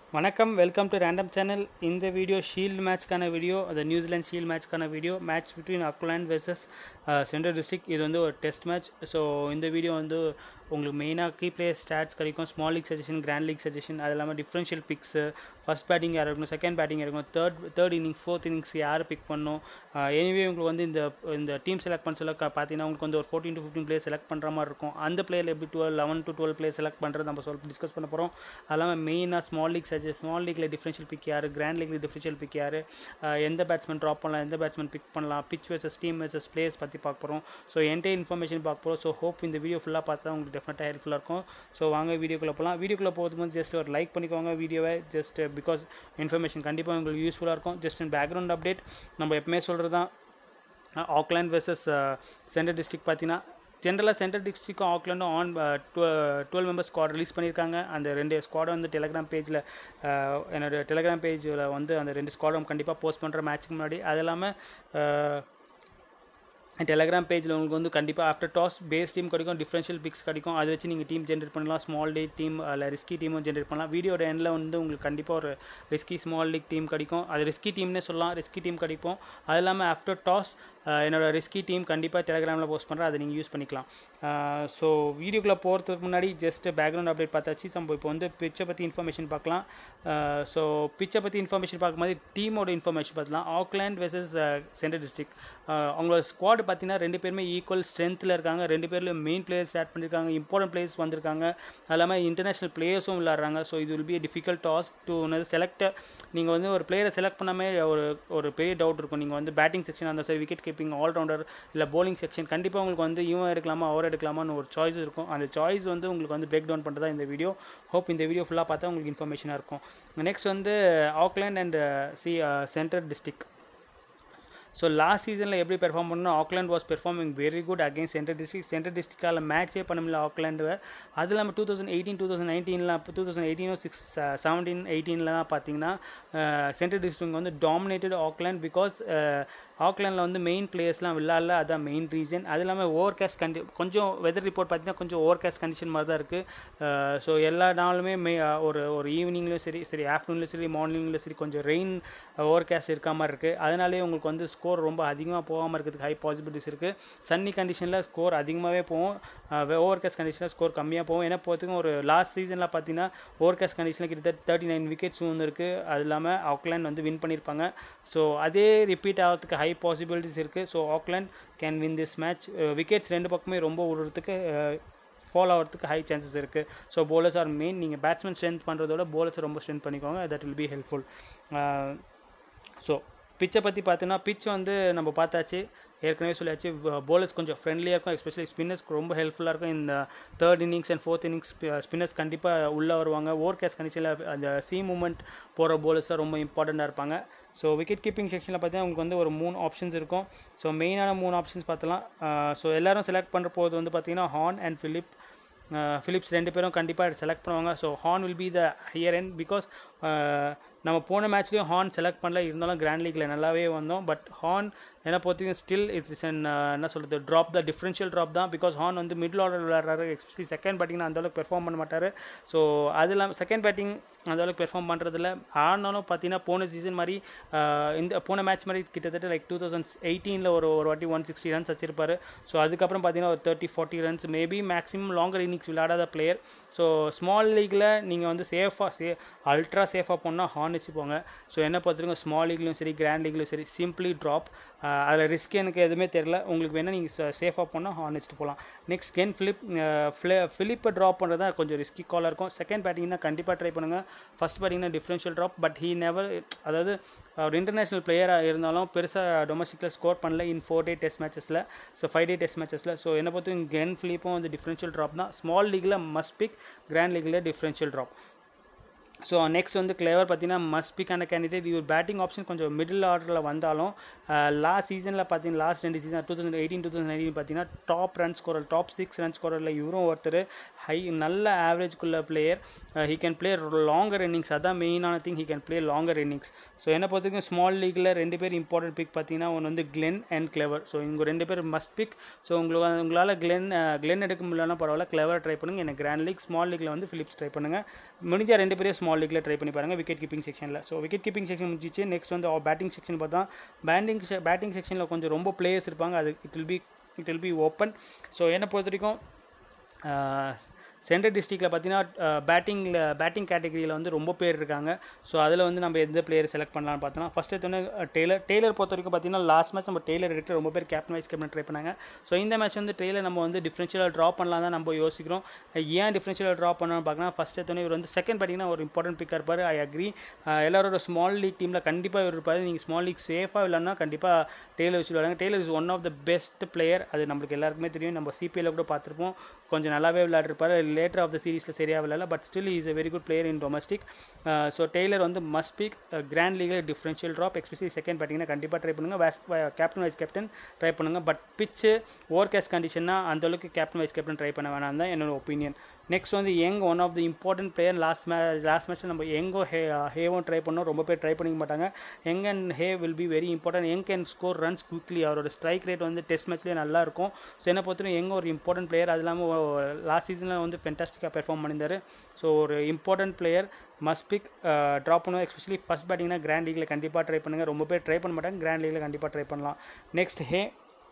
வணக்கம் welcome to random channel இந்த video shield மேட்ச்க்கான வீடியோ அது நியூசிலாந்து ஷீல்டு மேட்ச்க்கான video match between Auckland versus central district இது வந்து ஒரு டெஸ்ட் மேட்ச் ஸோ இந்த வீடியோ வந்து உங்களுக்கு மெயினாக கீ பிளேயர் ஸ்டாட்ஸ் கிடைக்கும் small league suggestion grand league suggestion அது இல்லாமல் டிஃப்ரென்ஷியல் பிக்ஸு ஃபஸ்ட் பேட்டிங் யார் இருக்கணும் செகண்ட் பேட்டிங் இருக்கணும் third third innings fourth innings யார் பிக் பண்ணணும் எனிவே உங்களுக்கு வந்து இந்த இந்த டீம் செலக்ட் பண்ண சொல்ல க- பார்த்தீங்கன்னா உங்களுக்கு வந்து ஒரு fourteen to fifteen player select பண்ணுற மாதிரி இருக்கும் அந்த பிளேயர் எப்படி twelve eleven to twelve player select பண்ணுறது நம்ம சொல் டிஸ்கஸ் பண்ண போகிறோம் அது இல்லாமல் மெயினாக ஸ்மால் லீக் சஜ ஸ்மால் லீக்கில் டிஃப்ரென்ஷியல் பிக் யார் கிராண்ட் லீக்ல டிஃப்ரென்ஷியல் பிக் யார் எந்த பேட்ஸ்மேன் ட்ராப் பண்ணலாம் எந்த பேட்ஸ்மேன் பிக் பண்ணலாம் pitch versus team versus players பற்றி பார்க்க போகிறோம் ஸோ என்டையர் இன்ஃபர்மேஷன் பார்க்க போகிறோம் ஸோ ஹோப் இந்த வீடியோ ஃபுல்லாக பார்த்தா உங்களுக்கு டெஃபினட்டாக ஹெல்ப்ஃபுல்லாக இருக்கும் ஸோ வாங்க வீடியோக்குள்ளே போகலாம் வீடியோக்குள்ளே போகிறதுக்கு முன்னாடி ஜஸ்ட் ஒரு லைக் பண்ணிக்கோங்க வீடியோவை ஜஸ்ட் பிகாஸ் இன்ஃபர்மேஷன் கண்டிப்பாக உங்களுக்கு யூஸ்ஃபுல்லாக இருக்கும் ஜஸ்ட் பேக்ரவுண்ட் அப்டேட் நம்ம எப்பவுமே சொல்கிறது தான் ஆக்லாண்ட் வெர்சஸ் சென்ட்ரல் டிஸ்ட்ரிக்ட் பார்த்தீங்கன்னா ஜென்ரலாக சென்ட்ரல் டிஸ்ட்ரிக்டும் ஆக்லாண்டும் on twelve members squad release பண்ணியிருக்காங்க அந்த ரெண்டு ஸ்குவாடை வந்து டெலிகிராம் பேஜில் என்னோட டெலிகிராம் பேஜில் வந்து அந்த ரெண்டு ஸ்குவாடும் கண்டிப்பாக போஸ்ட் பண்ணுற மேட்ச்சுக்கு முன்னாடி அது இல்லாமல் டெலகிராம் பேஜில் உங்களுக்கு வந்து கண்டிப்பாக ஆஃப்டர் டாஸ் பேஸ் டீம் கிடைக்கும் டிஃப்ரென்ஷியல் பிக்ஸ் கிடைக்கும் அதை வச்சு நீங்கள் டீம் ஜென்ரேட் பண்ணலாம் ஸ்மால் டே டீம் இல்லை ரிஸ்கி டீமும் ஜென்ரேட் பண்ணலாம் வீடியோட எண்டில் வந்து உங்களுக்கு கண்டிப்பாக ஒரு ரிஸ்கி ஸ்மால் லீக் டீம் கிடைக்கும் அது ரிஸ்கி டீம்னே சொல்லலாம் ரிஸ்கி டீம் கிடைக்கும் அது இல்லாமல் ஆஃப்டர் டாஸ் என்னோட ரிஸ்கி டீம் கண்டிப்பாக டெலகிராமில் போஸ்ட் பண்ணுறேன் அதை நீங்கள் யூஸ் பண்ணிக்கலாம் ஸோ வீடியோக்குள்ளே போகிறதுக்கு முன்னாடி ஜஸ்ட் பேக்ரவுண்ட் அப்டேட் பார்த்தாச்சு நம்ம இப்போ வந்து பிச்சை பற்றி இன்ஃபர்மேஷன் பார்க்கலாம் ஸோ பிச்சை பற்றி இன்ஃபர்மேஷன் பார்க்கும்போது டீமோட இன்ஃபர்மேஷன் பார்த்துலாம் ஆக்லாண்ட் வெர்சஸ் சென்ட்ரல் டிஸ்ட்ரிக்ட் அவங்களோட ஸ்குவாட் பார்த்தீங்கன்னா ரெண்டு பேருமே ஈக்குவல் ஸ்ட்ரென்த்தில் இருக்காங்க ரெண்டு பேர்லையும் மெயின் பிளேயர்ஸ் ஆட் பண்ணியிருக்காங்க இம்பார்ட்டன்ட் பிளேயர்ஸ் வந்திருக்காங்க அது இல்லாமல் இன்டர்நேஷனல் பிளேயர்ஸும் விளாட்றாங்க ஸோ இது will be difficult task to select நீங்கள் வந்து ஒரு பிளேயரை செலக்ட் பண்ணாமே ஒரு ஒரு பெரிய டவுட் இருக்கும் நீங்கள் வந்து பேட்டிங் செக்ஷன் அந்த சரி விக்கெட் கீப்பிங் ஆல்ரவுண்டர் இல்லை bowling செக்ஷன் கண்டிப்பாக உங்களுக்கு வந்து இவன் எடுக்கலாமா அவர் எடுக்கலாமான்னு ஒரு சாய்ஸ் இருக்கும் அந்த சாய்ஸ் வந்து உங்களுக்கு வந்து பிரேக் டவுன் பண்ணுறதா இந்த வீடியோ ஹோப் இந்த வீடியோ ஃபுல்லாக பார்த்தா உங்களுக்கு இன்ஃபர்மேஷனாக இருக்கும் நெக்ஸ்ட் வந்து ஆக்லாண்ட் அண்ட் சி சென்ட்ரல் டிஸ்ட்ரிக்ட் ஸோ லாஸ்ட் சீசனில் எப்படி பெர்ஃபார்ம் பண்ணணும் Auckland was performing very good against central district central டிஸ்ட்ரிக்டால் மேட்சே பண்ண முடியல ஆக்லாண்டு அது இல்லாமல் two thousand eighteen two thousand நைன்டீனில் டூ தௌசண்ட் எயிட்டீனோ சிக்ஸ் செவன்டீன் எயிட்டீனில் தான் பார்த்தீங்கன்னா சென்ட்ரல் டிஸ்ட்ரிக்ட் வந்து டாமினேட்டட் ஆக்லாண்ட் பிகாஸ் ஆக்லாண்டில் வந்து மெயின் பிளேயர்ஸ்லாம் விளாட்ல அதான் மெயின் ரீசன் அது இல்லாமல் ஓவர் கேஸ்ட் கண்டி கொஞ்சம் வெதர் ரிப்போர்ட் பார்த்தீங்கன்னா கொஞ்சம் ஓவர் கேஸ்ட் கண்டிஷன் மாதிரி தான் இருக்குது ஸோ எல்லா நாளுமே மே ஒரு ஒரு ஈவினிங்லேயும் சரி சரி ஆஃப்டர்நூன்லேயும் சரி மார்னிங்லேயும் சரி கொஞ்சம் ரெயின் ஓவர் கேஸ்ட் இருக்க மாதிரி இருக்குது அதனாலே உங்களுக்கு வந்து ஸ்கோர் ரொம்ப அதிகமாக போகாமல் இருக்கிறதுக்கு ஹை பாசிபிலிட்டிஸ் இருக்குது சன்னி கண்டிஷனில் ஸ்கோர் அதிகமாகவே போகும் ஓவர் கேஸ்ட் கண்டிஷனில் ஸ்கோர் கம்மியாக போகும் ஏன்னா போகிறதுக்கும் ஒரு லாஸ்ட் சீசனில் பார்த்தீங்கன்னா ஓவர் கேஸ்ட் கண்டிஷனில் கிட்டத்தட்ட தேர்ட்டி நைன் விக்கெட்ஸும் வந்து இருக்குது அது இல்லாமல் ஆக்லாண்ட் வந்து வின் பண்ணியிருப்பாங்க ஸோ அதே ரிப்பீட் ஆகிறதுக்கு ஹை பாசிபிலிட்டிஸ் இருக்குது so Auckland can win this match wickets ரெண்டு பக்கமே ரொம்ப விடுறதுக்கு ஃபாலோ ஆகிறதுக்கு ஹை சான்சஸ் இருக்குது ஸோ bowlers ஆர் மெயின் நீங்கள் பேட்ஸ்மேன் ஸ்ட்ரென்த் பண்ணுறதோட bowlers ரொம்ப ஸ்ட்ரென்த் பண்ணிக்கோங்க that will be helpful so பிச்சை பற்றி பார்த்தீங்கன்னா பிச் வந்து நம்ம பார்த்தாச்சு ஏற்கனவே சொல்லியாச்சு bowlers கொஞ்சம் ஃப்ரெண்ட்லியாக இருக்கும் எஸ்பெஷலி ஸ்பின்னர்ஸ்க்கு ரொம்ப ஹெல்ப்ஃபுல்லாக இருக்கும் இந்த third innings and fourth innings spinners கண்டிப்பாக உள்ளே வருவாங்க ஓவர் கேஸ் கண்டிஷனில் அந்த சி மூமெண்ட் போகிற bowlersலாம் ரொம்ப இம்பார்ட்டண்ட்டாக இருப்பாங்க ஸோ விக்கெட் கீப்பிங் செக்ஷனில் பார்த்தீங்கன்னா உங்களுக்கு வந்து ஒரு மூணு ஆப்ஷன்ஸ் இருக்கும் ஸோ மெயினான மூணு ஆப்ஷன்ஸ் பார்த்தலாம் ஸோ எல்லாரும் செலக்ட் பண்ணுற போது வந்து பார்த்தீங்கன்னா ஹார்ன் அண்ட் ஃபிலிப் ஃபிலிப்ஸ் ரெண்டு பேரும் கண்டிப்பாக செலக்ட் பண்ணுவாங்க so Horne will be the higher end because நம்ம போன மேட்ச்லேயும் ஹார்ன் செலக்ட் பண்ணல இருந்தாலும் கிராண்ட் லீக்கில் நல்லாவே வந்தோம் பட் ஹார்ன் என்ன பொறுத்தவரைக்கும் ஸ்டில் இட்ஸ் அன் என்ன சொல்கிறது ட்ராப் த டிஃப்ரென்ஷியல் ட்ராப் தான் பிகாஸ் ஹார்ன் வந்து மிடில் ஆர்டர் விளையாடுறாரு எஸ்பெஷலி செகண்ட் பேட்டிங் அந்தளவுக்கு பெர்ஃபார்ம் பண்ண மாட்டார் ஸோ அது இல்லாமல் செகண்ட் பேட்டிங் அந்தளவுக்கு பெர்ஃபார்ம் பண்ணுறதில்ல ஆனாலும் பார்த்தீங்கன்னா போன சீசன் மாதிரி ஆஹ் இந்த போன மேட்ச் மாதிரி கிட்டத்தட்ட லைக் டூ தௌசண்ட் எயிட்டீனில் ஒரு ஒரு வாட்டி ஒன் சிக்ஸ்டி ரன்ஸ் வச்சிருப்பாரு ஸோ அதுக்கப்புறம் பார்த்தீங்கன்னா ஒரு thirty forty runs maybe maximum longer innings விளையாடாத பிளேயர் ஸோ ஸ்மால் லீக்கில் நீங்கள் வந்து சேஃபாக சே அல்ட்ரா சேஃபாக போனால் ஹார்ன் வச்சுப்போங்க ஸோ என்ன பொறுத்தவரைக்கும் ஸ்மால் லீக்லையும் சரி கிராண்ட் லீக்லையும் சரி சிம்பிளி ட்ராப் அதில் ரிஸ்க் எனக்கு எதுவுமே தெரில உங்களுக்கு வேணால் நீங்கள் சேஃபாக போனால் ஹார்ன் வச்சுட்டு போகலாம் நெக்ஸ்ட் கென் ஃபிலிப் ஃபிலிப்பை ட்ராப் பண்ணுறது தான் கொஞ்சம் ரிஸ்கி காலாக இருக்கும் செகண்ட் பேட்டிங்னா கண்டிப்பாக ட்ரை பண்ணுங்கள் ஃபஸ்ட் பேட்டிங்னா differential drop but he never அதாவது ஒரு இன்டர்நேஷ்னல் பிளேயராக இருந்தாலும் பெருசாக டொமஸ்டிக்கில் ஸ்கோர் பண்ணல இன் ஃபோர் டே டெஸ்ட் மேட்சஸில் ஸோ ஃபைவ் டே டெஸ்ட் மேட்சஸில் ஸோ என்னை பொறுத்தவரைக்கும் கென் ஃபிலிப்பும் வந்து டிஃப்ரென்ஷியல் ட்ராப் தான் ஸ்மால் லீக்கில் மஸ்ட் பிக் கிராண்ட் லீக்கில் டிஃப்ரென்ஷியல் ட்ராப் ஸோ நெக்ஸ்ட் வந்து கிளேவர் பார்த்தீங்கன்னா மஸ்ட் பிக்கான கேண்டிடேட் இவர் பேட்டிங் ஆப்ஷன் கொஞ்சம் மிடில் ஆர்டரில் வந்தாலும் லாஸ்ட் சீசனில் பார்த்தீங்கன்னா லாஸ்ட் ரெண்டு season two thousand eighteen two thousand nineteen பார்த்தீங்கன்னா top run scorer top six run ஸ்கோரரில் இவரும் ஒருத்தர் ஹை நல்ல ஆவரேஜ்குள்ள player he can play longer innings அதான் மெயினான thing he can play longer innings so என்னை பொறுத்த வரைக்கும் ஸ்மால் லீக்கில் ரெண்டு பேர் இம்பார்ட்டன்ட் பிக் பார்த்தீங்கன்னா ஒன்று வந்து கிளென் அண்ட் கிளவர் ஸோ இவங்க ரெண்டு பேர் மஸ்ட் பிக் ஸோ உங்களுக்கு உங்களால் கிளென் கிளென் எடுக்க முடியலன்னா பரவாயில்ல கிளவர் ட்ரை பண்ணுங்கள் எனக்கு கிராண்ட் லீக் ஸ்மால் லீக்கில் வந்து ஃபிலிப்ஸ் ட்ரை பண்ணுங்கள் முடிஞ்சால் ரெண்டு பேரும் ஸ்மால் லீக்கில் ட்ரை பண்ணி பாருங்கள் விக்கெட் கீப்பிங் செக்ஷனில் ஸோ விக்கெட் கீப்பிங் செக்ஷன் முடிஞ்சிச்சு நெக்ஸ்ட் வந்து பேட்டிங் செக்ஷன் பார்த்தா பேட்டிங் பேட்டிங் செக்ஷனில் கொஞ்சம் ரொம்ப பிளேயர்ஸ் இருப்பாங்க அது it will be it will be open so என்னை பொறுத்த வரைக்கும் சென்ட்ரல் டிஸ்ட்ரிக்டில் பார்த்தீங்கன்னா பேட்டிங்கில் பேட்டிங் கேட்டகரியில் வந்து ரொம்ப பேர் இருக்காங்க ஸோ அதில் வந்து நம்ம எந்த பிளேயர் செலக்ட் பண்ணலாம்னு பார்த்தோன்னா ஃபஸ்ட்டு எடுத்தோன்னே டெய்லர் டெய்லர் பொறுத்த வரைக்கும் பார்த்தீங்கன்னா லாஸ்ட் மேட்ச் நம்ம டெய்லர் எடுத்து ரொம்ப பேர் கேப்டன் வைஸ் கேப்டன் ட்ரை பண்ணாங்க ஸோ இந்த மேட்ச் வந்து டெய்லர் நம்ம வந்து டிஃப்ரென்ஷியலாக ட்ராப் பண்ணலாம் தான் நம்ம யோசிக்கிறோம் ஏன் டிஃப்ரென்ஷியலாக ட்ராப் பண்ணணும்னு பார்க்கலாம் ஃபஸ்ட் எடுத்தோன்னே இவர் வந்து செகண்ட் பேட்டிங்னா ஒரு இம்பார்ட்டன்ட் பிக்காக இருப்பார் ஐ அக்ரி எல்லாரோட ஸ்மால் லீக் டீமில் கண்டிப்பாக இவர் இருப்பார் நீங்கள் ஸ்மால் லீக் சேஃபாக இல்லைன்னா கண்டிப்பாக டெய்லர் வச்சு விளையாடுங்க Taylor is one of the best player அது நம்மளுக்கு எல்லாருக்குமே தெரியும் நம்ம சிபிஎல்ல கூட பார்த்துருப்போம் கொஞ்சம் நல்லாவே விளையாடுருப்பார் லேட்டர் ஆஃப் த சீரீஸில் சரியாக விளையாடல but still is a very good player in domestic so Taylor வந்து மஸ்ட் பிக் கிராண்ட் லீகில் டிஃப்ரென்ஷியல் ட்ராப் எஸ்பெஷலி செகண்ட் பேட்டிங்னா கண்டிப்பாக ட்ரை பண்ணுங்கள் vice captain vice captain try பண்ணுங்கள் பட் பிச்சு ஓவர் கேஸ் கண்டிஷன்னா அந்தளவுக்கு கேப்டன் வைஸ் கேப்டன் ட்ரை பண்ண வேணாம் தான் என்னோட ஒப்பீனியன் நெக்ஸ்ட் வந்து Young one of the important player last may last மேட்ச்சில் நம்ம எங்கோ ஹே ஹேவும் ட்ரை பண்ணோம் ரொம்ப பேர் ட்ரை பண்ணிக்க மாட்டாங்க Young and he will be very important Young can score runs quickly அவரோட ஸ்ட்ரைக் ரேட் வந்து டெஸ்ட் மேட்ச்லேயே நல்லா இருக்கும் ஸோ என்ன பொறுத்தவரை எங்க ஒரு இம்பார்ட்டன்ட் பிளேயர் அது இல்லாமல் லாஸ்ட் சீசனில் வந்து ஃபென்டாஸ்டிக்காக பெர்ஃபார்ம் பண்ணியிருந்தார் ஸோ ஒரு important player must pick drop பண்ணுவோம் எஸ்பெஷலி ஃபஸ்ட் பேட்டிங்னா கிராண்ட் லீகில் கண்டிப்பாக ட்ரை பண்ணுங்கள் ரொம்ப பேர் ட்ரை பண்ண மாட்டாங்க கிராண்ட் லீகில் கண்டிப்பாக ட்ரை பண்ணலாம் நெக்ஸ்ட் ஹே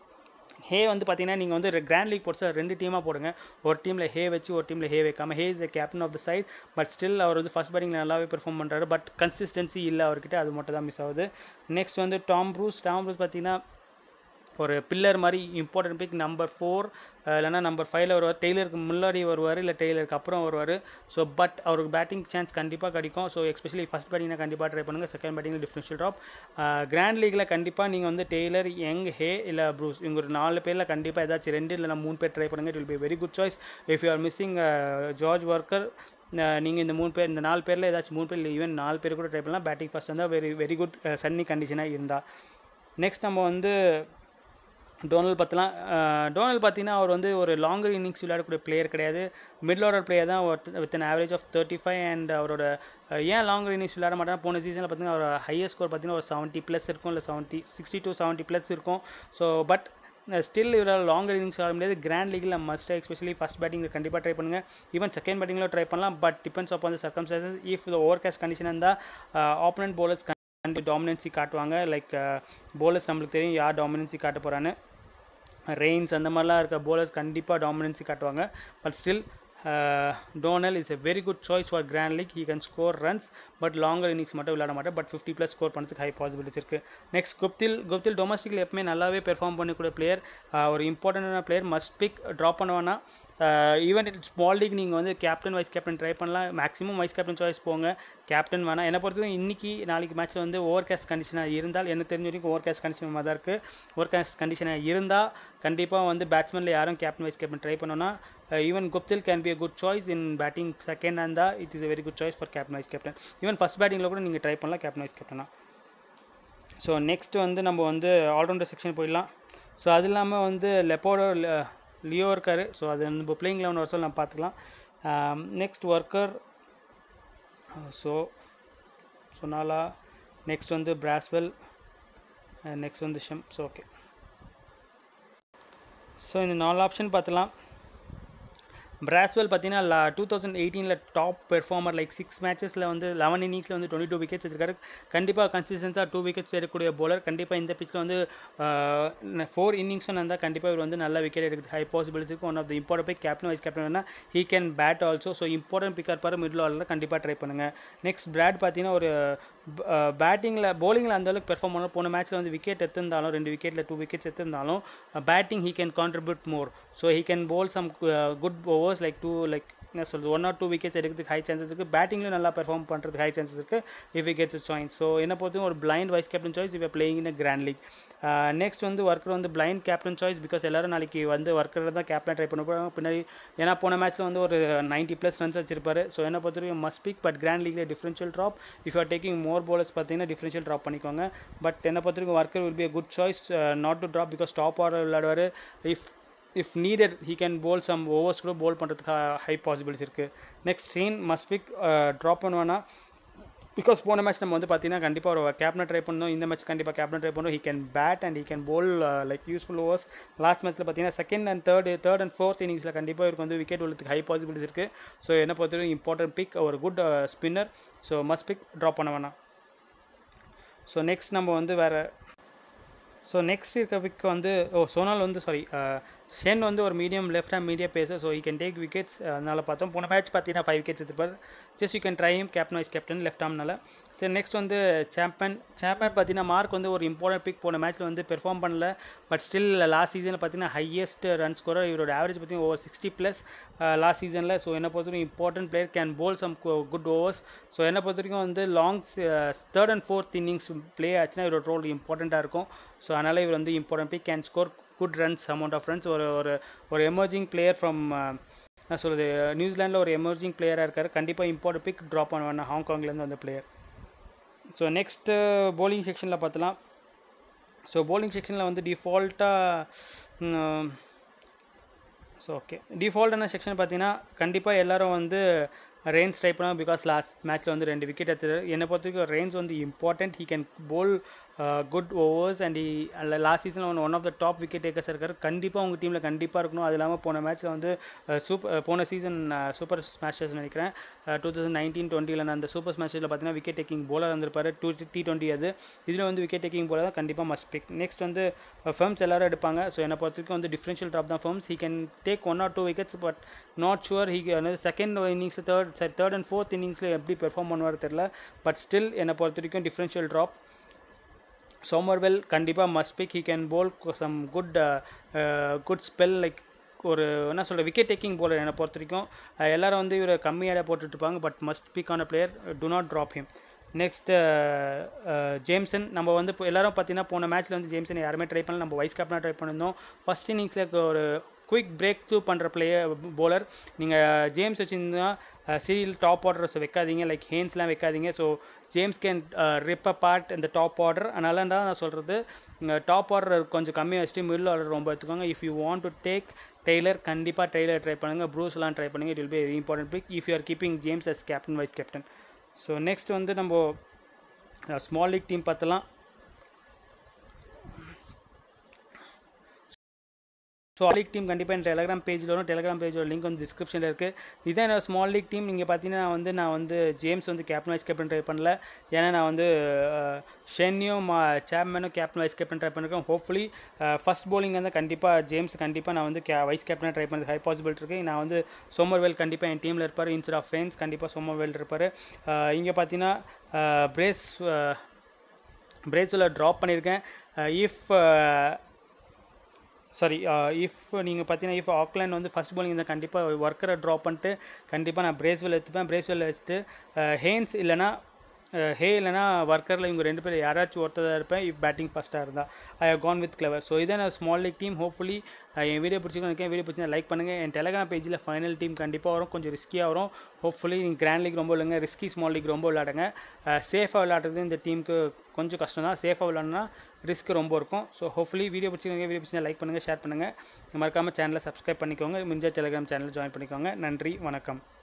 ஹே வந்து பார்த்தீங்கன்னா நீங்கள் வந்து கிராண்ட் லீக் போட்டு ரெண்டு டீமாக போடுங்க ஒரு டீமில் ஹே வச்சு ஒரு டீமில் ஹே வைக்காம he is the captain of the side but still அவர் வந்து ஃபஸ்ட் பேட்டிங்கில் நல்லாவே பெர்ஃபார்ம் பண்ணுறாரு பட் கன்சிஸ்டன்சி இல்லை அவர்கிட்ட அது மட்டும் தான் மிஸ் ஆகுது நெக்ஸ்ட் வந்து டாம் ப்ரூஸ் டாம் ப்ரூஸ் பார்த்தீங்கன்னா ஒரு பில்லர் மாதிரி இம்பார்ட்டன்ட் பிக் நம்பர் ஃபோர் இல்லைனா நம்பர் ஃபைவ்ல வருவார் டெய்லருக்கு முன்னாடி வருவார் இல்லை டெய்லருக்கு அப்புறம் வருவார் ஸோ பட் அவருக்கு பேட்டிங் சான்ஸ் கண்டிப்பாக கிடைக்கும் ஸோ எஸ்பெஷலி ஃபஸ்ட் பேட்டிங்னா கண்டிப்பாக ட்ரை பண்ணுங்கள் செகண்ட் பேட்டிங்கில் டிஃப்ரென்ஷியல் ட்ராப் கிராண்ட் லீக்கில் கண்டிப்பாக நீங்கள் வந்து டெய்லர் யங் ஹே இல்லை ப்ரூஸ் இவங்க ஒரு நாலு பேரில் கண்டிப்பாக ஏதாச்சும் ரெண்டு இல்லைனா மூணு பேர் ட்ரை பண்ணுங்கள் it will be very good choice if you are missing George Worker நீங்கள் இந்த மூணு பேர் இந்த நாலு பேரில் ஏதாச்சும் மூணு பேர் இல்லை ஈவன் நாலு பேர் கூட ட்ரை பண்ணலாம் பேட்டிங் ஃபஸ்ட் வந்தால் வெரி வெரி குட் சன்னி கண்டிஷனாக இருந்தால் நெக்ஸ்ட் நம்ம வந்து டோனல் பார்த்தலாம் டோனல் பார்த்தீங்கன்னா அவர் வந்து ஒரு லாங்கர் இன்னிங்ஸ் விளையாடக்கூடிய பிளேயர் கிடையாது மிடில் ஆர்டர் பிளேயர் தான் with an average of thirty five and அவரோட ஏன் லாங்கர் இன்னிங்ஸ் விளையாட மாட்டாங்க போன சீசனில் பார்த்தீங்கன்னா அவர் ஹையஸ்ட் ஸ்கோர் பார்த்தீங்கன்னா ஒரு செவன்ட்டி ப்ளஸ் இருக்கும் இல்லை seventy sixty to seventy plus இருக்கும் ஸோ பட் ஸ்டில் இவரால் லாங்கர் இன்னிங்ஸ் ஆட முடியாது கிராண்ட் லீகில் மஸ்ட் எஸ்பெஷலி ஃபஸ்ட் பேட்டிங்கில் கண்டிப்பாக ட்ரை பண்ணுங்கள் ஈவன் செகண்ட் பேட்டிங்கில் ட்ரை பண்ணலாம் but depends upon the circumstances if the overcast condition இருந்தால் ஆப்போனன்ட் போலர்ஸ் கண்டி டாமினன்சி காட்டுவாங்க லைக் போலர்ஸ் நம்மளுக்கு தெரியும் யார் டாமினன்சி காட்ட போகிறான்னு ரெயின்ஸ் அந்த மாதிரிலாம் இருக்க போலர்ஸ் கண்டிப்பாக டாமினன்சி காட்டுவாங்க but still Donal is a very good choice for grand league he can score runs but longer innings மட்டும் விளையாட மாட்டேன் பட் ஃபிஃப்டி ப்ளஸ் ஸ்கோர் பண்ணுறதுக்கு ஹை பாசிபிலிட்டிஸ் இருக்குது நெக்ஸ்ட் குப்தில் குப்தில் டொமஸ்டிக்கில் எப்பவுமே நல்லாவே பெர்ஃபார்ம் பண்ணக்கூடிய பிளேயர் ஒரு இம்பார்ட்டண்டான பிளேயர் மஸ்ட் பிக் ட்ராப் பண்ண வேணாம் ஈவன் இட் ஸ்மால் லீக் நீங்கள் வந்து கேப்டன் வைஸ் கேப்டன் ட்ரை பண்ணலாம் மேக்ஸிமம் வைஸ் கேப்டன் சாய்ஸ் போங்க கேப்டன் வேணாம் என்னை பொறுத்தவரைக்கும் இன்றைக்கி நாளைக்கு மேட்ச்சில் வந்து ஓவர் கேஸ்ட் கண்டிஷனாக இருந்தால் எனக்கு தெரிஞ்ச வரைக்கும் ஓவர் கேஸ்ட் கண்டிஷன் மாதிரி தான் இருக்குது ஓவர் கேஸ்ட் கண்டிஷனாக இருந்தால் கண்டிப்பாக வந்து பேட்ஸ்மேனில் யாரும் கேப்டன் வைஸ் கேப்டன் ட்ரை பண்ணோன்னா even Guptill can be a good choice in batting second இருந்தால் it is a very good choice for captain vice captain even first பேட்டிங்கில் கூட நீங்கள் ட்ரை பண்ணலாம் கேப்டன் வைஸ் கேப்டனா ஸோ நெக்ஸ்ட் வந்து நம்ம வந்து ஆல்ரவுண்டர் செக்ஷன் போயிடலாம் ஸோ அது இல்லாமல் வந்து லெப்போடோ லியோ இருக்கார் ஸோ அது நம்ம பிளேயிங் லெவன் வருஷம் நம்ம பார்த்துக்கலாம் நெக்ஸ்ட் ஒர்க்கர் ஸோ சொனாலா நெக்ஸ்ட் வந்து பிராஸ்வெல் நெக்ஸ்ட் வந்து ஷெம் ஸோ ஓகே ஸோ இந்த நாலு ஆப்ஷன் பார்த்துலாம் பிராஸ்வெல் பார்த்தீங்கன்னா டூ தௌசண்ட் எயிட்டீனில் டாப் பெர்ஃபார்மர் லைக் சிக்ஸ் மேட்சஸில் வந்து லெவன் இன்னிங்ஸில் வந்து டுவெண்ட்டி டூ விக்கெட்ஸ் எடுத்திருக்காரு கண்டிப்பாக கன்சிஸ்டன்ஸாக டூ விக்கெட்ஸ் எடுக்கக்கூடிய போலர் கண்டிப்பாக இந்த பிச்சில் வந்து ஃபோர் இன்னிங்ஸும் இருந்தால் கண்டிப்பாக இவர் வந்து நல்ல விக்கெட் எடுக்குது ஹை பாசிபிலிட்டிஸ் இருக்கும் one of the important pick captain vice captain வேணால் he can bat also so important பிக்காக இருப்பார் மிடில் ஆர்டரில் கண்டிப்பாக ட்ரை பண்ணுங்கள் நெக்ஸ்ட் பிராட் பார்த்தீங்கன்னா ஒரு பேட்டிங்கில் போலிங்கில் அந்தளவுக்கு பெர்ஃபார்ம் பண்ணாலும் போன மேட்ச்சில் வந்து விக்கெட் எடுத்திருந்தாலும் ரெண்டு விக்கெட்டில் டூ விக்கெட்ஸ் எடுத்திருந்தாலும் batting he can contribute more so he can bowl some good overs like two like என்ன சொல்கிறது ஒன் ஆர் டூ விக்கெட்ஸ் எடுக்கிறதுக்கு ஹை சான்சஸ் இருக்குது பேட்டிங்லையும் நல்லா பெர்ஃபார்ம் பண்ணுறதுக்கு ஹை சான்சஸ் இருக்குது இஃப் விக்கெட்ஸ் சாய்ஸ் ஸோ என்ன பொறுத்தவரைக்கும் ஒரு பிளைண்ட் வைஸ் கேப்டன் சாய்ஸ் இப்போ playing in grand league next வந்து ஒர்க்கர் வந்து பிளைண்ட் கேப்டன் சாய்ஸ் பிகாஸ் எல்லாரும் நாளைக்கு வந்து ஒர்க்கர் தான் கேப்டன் ட்ரை பண்ண போகிறாங்க பின்னாடி ஏன்னா போன மேட்ச்சில் வந்து ஒரு நைன்ட்டி ப்ளஸ் ரன்ஸ் வச்சிருப்பாரு ஸோ என்ன பொறுத்தவரைக்கும் மஸ்ட் பிக் பட் கிராண்ட் லீக்ல differential drop if are taking more bowlers பார்த்தீங்கன்னா டிஃபரன்ஷியல் ட்ராப் பண்ணிக்கோங்க பட் என்ன பொறுத்தவரைக்கும் Worker will be a good choice not to drop because top order விளையாடுவார் if if needed he can bowl some overs கூட bowl பண்ணுறதுக்கு high possibilities இருக்குது next Shane must pick drop பண்ணுவானா because போன match நம்ம வந்து பார்த்தீங்கன்னா கண்டிப்பாக ஒரு கேப்டன் ட்ரை பண்ணோம் இந்த மேட்ச் கண்டிப்பாக கேப்டன் ட்ரை பண்ணோம் he can bat and he can bowl like useful overs last மேட்ச்சில் பார்த்தீங்கன்னா second and third third and fourth இன்னிங்ஸில் கண்டிப்பாக இவருக்கு வந்து விக்கெட் விழுறதுக்கு ஹை பாசிபிலிட்டிஸ் இருக்குது ஸோ என்ன பொறுத்தவரைக்கும் இம்பார்ட்டன்ட் பிக் ஒரு good spinner so must pick drop பண்ண வேணாம் ஸோ நெக்ஸ்ட் நம்ம வந்து வேறு ஸோ நெக்ஸ்ட் இருக்க பிக் வந்து ஓ சோனால் வந்து சாரி ஷென் வந்து ஒரு medium left hand medium pacer so he can take wickets அதனால் பார்த்தோம் போன மேட்ச் பார்த்தீங்கன்னா ஃபைவ் விக்கெட்ஸ் எடுத்துப்பார் just you can try him captain vice captain left ஆம்னால சரி நெக்ஸ்ட் வந்து சாம்பியன் சாம்பியன் பார்த்தீங்கன்னா மார்க் வந்து ஒரு இம்பார்ட்டன்ட் பிக் போன மேட்ச்சில் வந்து பெர்ஃபார்ம் பண்ணல பட் ஸ்டில் லாஸ்ட் சீசனில் பார்த்தீங்கன்னா ஹையஸ்ட் ரன் ஸ்கோரர் இவரோட ஆவரேஜ் பார்த்தீங்கன்னா ஓவர் சிக்ஸ்டி ப்ளஸ் லாஸ்ட் சீசனில் ஸோ என்னை பொறுத்த வரைக்கும் important player can bowl some good overs so என்னை பொறுத்த வரைக்கும் வந்து லாங்ஸ் third and fourth innings play ஆச்சுன்னா இவரோட ரோல் இம்பார்ட்டண்ட்டாக இருக்கும் ஸோ அதனால் இவர் வந்து important pick can score good runs amount of runs ஒரு ஒரு ஒரு எமர்ஜிங் பிளேயர் ஃப்ரம் என்ன சொல்கிறது நியூசிலாண்டில் ஒரு எமர்ஜிங் பிளேயராக இருக்கார் கண்டிப்பாக இம்பார்ட்டன்ட் பிக் ட்ராப் பண்ணுவேன் ஹாங்காங்லேருந்து வந்த பிளேயர் ஸோ நெக்ஸ்ட்டு போலிங் செக்ஷனில் பார்த்தலாம் ஸோ போலிங் செக்ஷனில் வந்து டிஃபால்ட்டாக ஸோ ஓகே டிஃபால்ட்டான செக்ஷன் பார்த்தீங்கன்னா கண்டிப்பாக எல்லோரும் வந்து ரெயின்ஸ் ட்ரை பண்ணால் பிகாஸ் லாஸ்ட் மேட்ச்சில் வந்து ரெண்டு விக்கெட் எடுத்துரு என்னை பொறுத்த வரைக்கும் ரெயின்ஸ் வந்து important he can bowl good overs and அல்ல லாஸ்ட் சீசனில் one one of the top wicket takers இருக்கார் கண்டிப்பாக உங்கள் டீமில் கண்டிப்பாக இருக்கணும் அது இல்லாமல் போன மேட்ச்சில் வந்து சூப்பர் போன சீசன் சூப்பர் ஸ்மாஷர்ஸ் நினைக்கிறேன் டூ தௌசண்ட் நைன்டீன் டுவெண்ட்டியில் அந்த சூப்பர் ஸ்மாஷர்ஸில் பார்த்தீங்கன்னா விக்கெட் டேக்கிங் போலர் வந்திருப்பார் டூ டி டுவெண்ட்டி அது இதில் வந்து விக்கெட் டேக்கிங் போலர் தான் கண்டிப்பாக மஸ்ட் பிக் நெக்ஸ்ட் வந்து ஃபர்ம்ஸ் எல்லாரும் எடுப்பாங்க ஸோ என்னை பொறுத்த வரைக்கும் வந்து டிஃப்ரென்ஷியல் ட்ராப் தான் ஃபர்ம்ஸ் he can take one or two wickets but not sure he second innings third சரி தேர்ட் அண்ட் ஃபோர்த் இன்னிங்ஸில் எப்படி பெர்ஃபார்ம் பண்ணுவார் தெரில பட் ஸ்டில் என்னை பொறுத்த வரைக்கும் டிஃப்ரென்ஷியல் ட்ராப் சோமர்வெல் கண்டிப்பாக must pick he can bowl some good good spell like ஒரு என்ன சொல்கிற விக்கெட் டேக்கிங் போலர் என்னை பொறுத்த வரைக்கும் எல்லோரும் வந்து இவரை கம்மியாக போட்டுட்ருப்பாங்க பட் மஸ்ட் பிக் ஆன player to not drop him next Jamieson நம்ம வந்து இப்போ எல்லோரும் பார்த்தீங்கன்னா போன மேட்ச்சில் வந்து ஜேம்சன் யாருமே ட்ரை பண்ணல நம்ம வைஸ் கேப்டனாக ட்ரை பண்ணியிருந்தோம் ஃபஸ்ட் இன்னிங்ஸில் ஒரு குயிக் பிரேக் த்ரூ பண்ணுற பிளேயர் போலர் நீங்கள் ஜேம்ஸ் வச்சுருந்தா சீரியல் டாப் ஆர்டர்ஸ் வைக்காதீங்க லைக் ஹேன்ஸ்லாம் வைக்காதீங்க so James can rip apart இந்த டாப் ஆர்டர் அதனால தான் நான் சொல்கிறது டாப் ஆர்டர் கொஞ்சம் கம்மியாக வச்சுட்டு மிடில் ஆர்டர் ரொம்ப எடுத்துக்கோங்க if you want to take Taylor கண்டிப்பாக டெய்லர் ட்ரை பண்ணுங்கள் ப்ரூஸ்லாம் ட்ரை பண்ணுங்கள் it will be very important pick if you are keeping James as captain vice captain so next வந்து நம்ம ஸ்மால் லீக் டீம் பார்த்தலாம் so league team கண்டிப்பாக என் Telegram பேஜில் வரும் டெலகிராம் பேஜோட லிங்க் வந்து டிஸ்கிரிப்ஷனில் இருக்குது இதான் என்னோட ஸ்மால் லீக் டீம் நீங்கள் பார்த்தீங்கன்னா வந்து நான் வந்து ஜேம்ஸ் வந்து கேப்டன் வைஸ் கேப்டன் ட்ரை பண்ணல ஏன்னா நான் வந்து ஷென்னியும் மா சாப்மேனும் கேப்டன் வைஸ் கேப்டன் ட்ரை பண்ணிருக்கேன் ஹோப்ஃபுல்லி ஃபஸ்ட் போலிங் வந்து கண்டிப்பாக ஜேம்ஸ் கண்டிப்பாக நான் வந்து கே வைஸ் கேப்டனாக ட்ரை பண்ணது ஹை பாசிபிலிட்டி இருக்குது நான் வந்து சோமர்வேல் கண்டிப்பாக என் டீமில் இருப்பார் இன்ஸ்ட் ஆஃப் ஃபேன்ஸ் கண்டிப்பாக சோமர்வேல் இருப்பார் இங்கே பார்த்தீங்கன்னா பிரேஸ் பிரேஸில் ட்ராப் பண்ணியிருக்கேன் இஃப் சாரி இஃப் நீங்கள் பார்த்தீங்கன்னா இஃப் ஆக்லாண்ட் வந்து ஃபஸ்ட் பாலிங் இருந்தால் கண்டிப்பாக ஒர்க்கரை ட்ராப் பண்ணிட்டு கண்டிப்பாக நான் பிரேஸ்வெல் எடுத்துப்பேன் பிரேஸ்வெல் வச்சுட்டு ஹேன்ஸ் இல்லைனா ஹே இல்லைனா ஒர்க்கரில் இவங்க ரெண்டு பேர் யாராச்சும் ஒருத்ததாக இருப்பேன் இஃப் பேட்டிங் ஃபஸ்ட்டாக இருந்தால் I have gone with clever so இதான் நான் ஸ்மால் லீக் டீம் ஹோப்ஃபுல்லி என் வீடியோ பிடிச்சிக்கணும் இருக்கேன் வீடியோ பிடிச்சி லைக் பண்ணுங்கள் என் டெலகிராம் பேஜில் ஃபைனல் டீம் கண்டிப்பாக வரும் கொஞ்சம் ரிஸ்கியாக வரும் ஹோப்ஃபுல்லி நீங்கள் கிராண்ட் லீக் ரொம்ப இல்லைங்க ரிஸ்கி ஸ்மால் லீக் ரொம்ப விளையாடுங்க சேஃபாக விளையாடுறது இந்த டீமுக்கு கொஞ்சம் கஷ்டம் தான் சேஃபாக விளையாடணும்னா ரிஸ்க் ரொம்ப இருக்கும் ஸோ ஹோப்ஃபுல்லி வீடியோ பிடிச்சிக்கோங்க வீடியோ பிடிச்சி லைக் பண்ணுங்கள் ஷேர் பண்ணுங்கள் மறக்காமல் சேனலை சப்ஸ்கிரைப் பண்ணிக்கோங்க மிஞ்சா டெலகிராம் சேனலில் ஜாயின் பண்ணிக்கோங்க நன்றி வணக்கம்